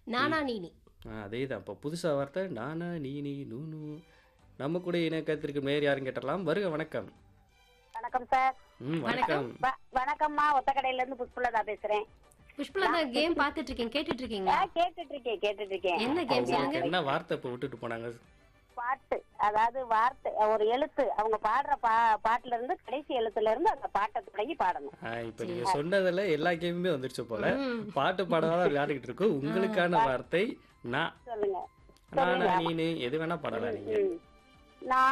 நானா நீனி அதே தான் இப்போ புதுசாக வார்த்தை நானா நீ நீ நூனு நம்ம கூட இணைய கருத்திருக்கு மேயர் யாரும் கேட்டலாம் வருக வணக்கம் வணக்கம் சார் ம் வணக்கம் வ- வணக்கம்மா ஒத்தக்கடையில இருந்து புஷ்பலதா பேசுறேன் புஷ்பலதா கேம் பார்த்துட்டு இருக்கேன் கேட்டுட்டு இருக்கீங்க ஆ, கேட்டுட்டு இருக்கேன் கேட்டுட்டு இருக்கேன் என்ன கேம் உங்களுக்கு சொல்லுங்க என்ன வார்த்தை இப்போ விட்டுட்டு போனாங்க பாட்டு அதாவது வார்த்தை ஒரு எழுத்து அவங்க பாடுற பா பாட்டுல இருந்து கடைசி எழுத்துல இருந்து அந்த பாட்டை தொடங்கி பாடணும் ஆ, இப்போ நீங்க சொன்னதுல எல்லா கேமுமே வந்துருச்சு போல ம். பாட்டு பாடதான் விளையாடிக்கிட்டு இருக்கோம் உங்களுக்கான வார்த்தை நான் சொல்லுங்க நானா நீனு எது வேணா பாடலாம் நீங்க ம். நான்